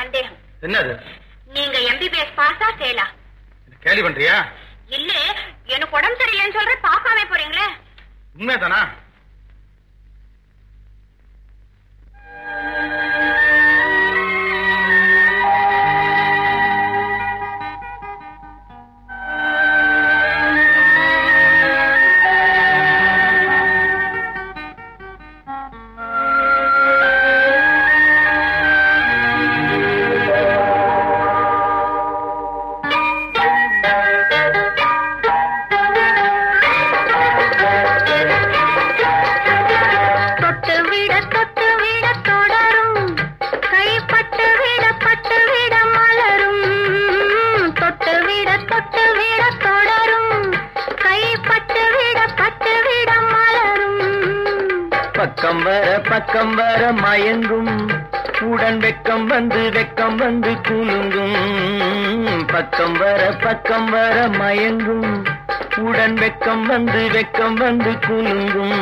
சந்தேகம் என்னது நீங்க எம்பிபிஎஸ் பாஸா ஃபெயிலா கேலி பண்றியா இல்ல எனக்கு உடம்பு சரியில்லைன்னு சொல்ற பாக்காமே போறீங்களே உண்மைதானா தொட்டு விட தொட்டு விட தொடரும் கைப்பட்டு விட பட்டு விட மலரும் தொட்டு விட தொட்டு விட தொடரும் கைப்பட்டு விட பட்டு விட மலரும் பக்கம் வர பக்கம் வர மயங்கும் உடன் வெக்கம் வந்து வெக்கம் வந்து குலுங்கும் பக்கம் வர பக்கம் வர மயங்கும் உடன் வெக்கம் வந்து வெக்கம் வந்து குலுங்கும்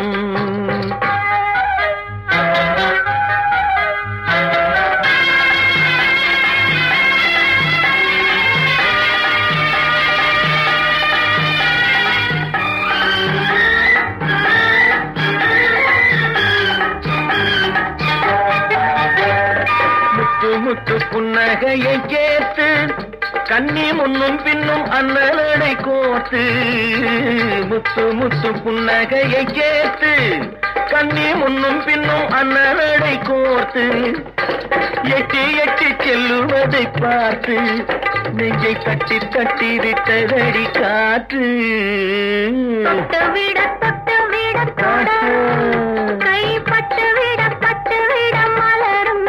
முத்து முத்து புன்னகையை கேட்டு கண்ணி முன்னும் பின்னும் அண்ணலடை கோத்து முத்து முத்து புன்னகையை கேட்டு கண்ணி முன்னும் பின்னும் அண்ணலடை கோர்த்து எட்டி எட்டி செல்லுவதை பார்த்து நெஞ்சை தட்டி தட்டி விட்டதடி காற்று தொட்டு விட தொட்டு விட தொடரும் கைப்பட்டு விட பட்டு விட மலரும்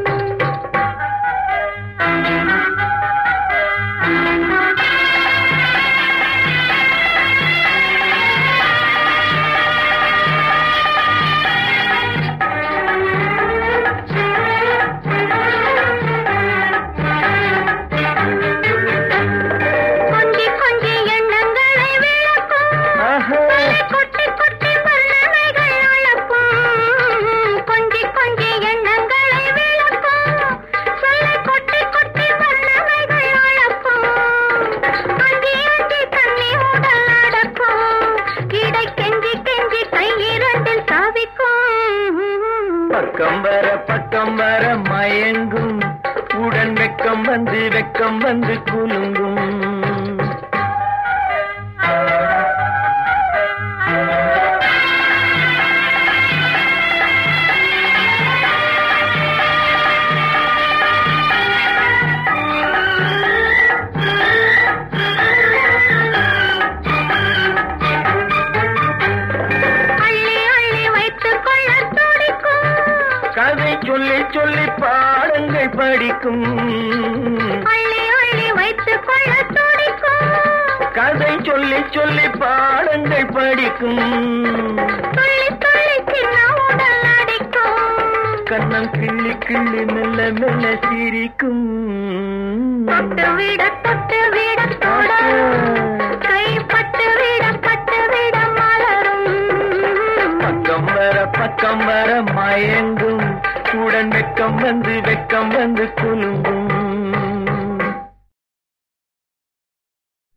கொஞ்சி கொஞ்சி எண்ணங்களை விளக்கும் ஆஹா. கொட்டி கொட்டி வண்ணமைகள் அளக்கும் கொஞ்சி கொஞ்சி எண்ணங்களை விளக்கும் சொல்லை கொட்டி கொட்டி வண்ணமைகள் அளக்கும் அஞ்சி அஞ்சி தண்ணி உடல் நடக்கும் இடை கெஞ்சி கெஞ்சி கையிரண்டில் தவிக்கும் பக்கம் வர பக்கம் வர மயங்கும் உடன் வெக்கம் வந்து வெக்கம் வந்து குலுங்கும் அள்ளி அள்ளி வைத்துக் கொள்ள துடிக்கும் கதை சொல்லி சொல்லி பாடங்கள் படிக்கும் அள்ளி அள்ளி வைத்துக் கொள்ள துடிக்கும் கதை சொல்லி சொல்லி பாடங்கள் படிக்கும் துள்ளி துள்ளி சின்ன உடல் அடிக்கும் கண்ணம் கிள்ளி கிள்ளி மெல்ல மெல்ல சிரிக்கும் தொட்டு விட தொட்டு விட தொடரும் கைப்பட்டு விட பட்டு விட மலரும் பக்கம் வர பக்கம் வர மயங்கும் உடன் வெக்கம் வந்து வெக்கம் வந்து குலுங்கும்